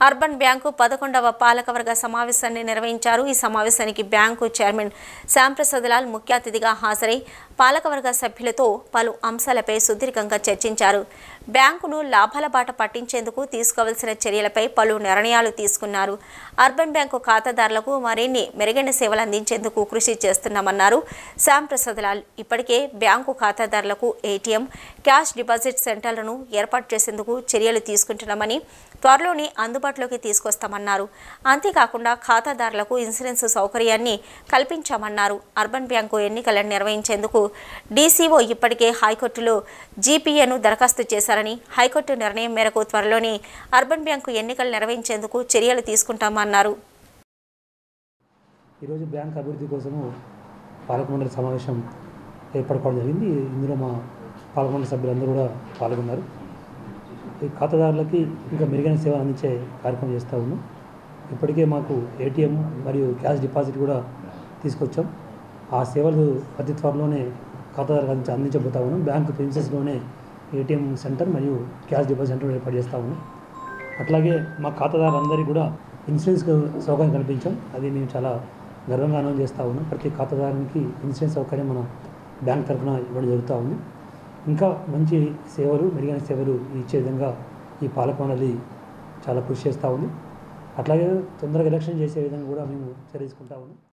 urban bank పదకొండవ పాలకవర్గ సమావేశాన్ని నిర్వహించారు ఈ సమావేశానికి బ్యాంకు చైర్మన్ శ్యాంప్రసాద్ లాల్ ముఖ్య అతిథిగా హాజరై పాలకవర్గ సభ్యులతో పలు అంశాలపై సుదీర్ఘంగా చర్చించారు బ్యాంకును లాభాల బాట పట్టించేందుకు తీసుకోవాల్సిన చర్యలపై పలు నిర్ణయాలు తీసుకున్నారు అర్బన్ బ్యాంకు ఖాతాదారులకు మరిన్ని మెరుగైన సేవలు అందించేందుకు కృషి చేస్తున్నామన్నారు శ్యాంప్రసాద్ లాల్ ఇప్పటికే బ్యాంకు ఖాతాదారులకు ఏటీఎం క్యాష్ డిపాజిట్ సెంటర్లను ఏర్పాటు చేసేందుకు చర్యలు తీసుకుంటున్నామని త్వరలోనే అందుబాటులోకి తీసుకొస్తామన్నారు అంతేకాకుండా ఖాతాదారులకు ఇన్సూరెన్స్ సౌకర్యాన్ని కల్పించామన్నారు అర్బన్ బ్యాంకు ఎన్నికలను నిర్వహించేందుకు డీసీఓ ఇప్పటికే హైకోర్టులో జీపీఏను దరఖాస్తు చేశారని హైకోర్టు నిర్ణయం మేరకు త్వరలోనే అర్బన్ బ్యాంకు ఎన్నికలు నిర్వహించేందుకు చర్యలు తీసుకుంటామన్నారు ఈరోజు బ్యాంక్ అభివృద్ధి కోసము పాలక మండలి సమావేశం ఏర్పడుకోవడం జరిగింది ఇందులో మా పాలక మండలి సభ్యులందరూ కూడా పాల్గొన్నారు ఈ ఖాతాదారులకి ఇంకా మెరుగైన సేవలు అందించే కార్యక్రమం చేస్తూ ఉన్నాం ఇప్పటికే మాకు ఏటీఎం మరియు క్యాష్ డిపాజిట్ కూడా తీసుకొచ్చాం ఆ సేవలు అతి త్వరలోనే ఖాతాదారులకు అందించ అందించబోతా ఉన్నాం బ్యాంకు ప్రిన్సెస్లోనే ఏటీఎం సెంటర్ మరియు క్యాష్ డిపాజిట్ సెంటర్ ఏర్పాటు చేస్తూ ఉన్నాం అట్లాగే మా ఖాతాదారులందరికీ కూడా ఇన్సూరెన్స్ సౌకర్యం కల్పించాం అది మేము చాలా గర్వంగా అనౌన్స్ చేస్తూ ఉన్నాం ప్రతి ఖాతాదారునికి ఇన్సూరెన్స్ సౌకర్యం మన బ్యాంక్ తరఫున ఇవ్వడం జరుగుతూ ఉంది ఇంకా మంచి సేవలు మెరుగైన సేవలు ఇచ్చే విధంగా ఈ పాలక మండలి చాలా కృషి చేస్తూ ఉంది అట్లాగే తొందరగా ఎలక్షన్ చేసే విధంగా కూడా మేము చర్య తీసుకుంటా ఉన్నాం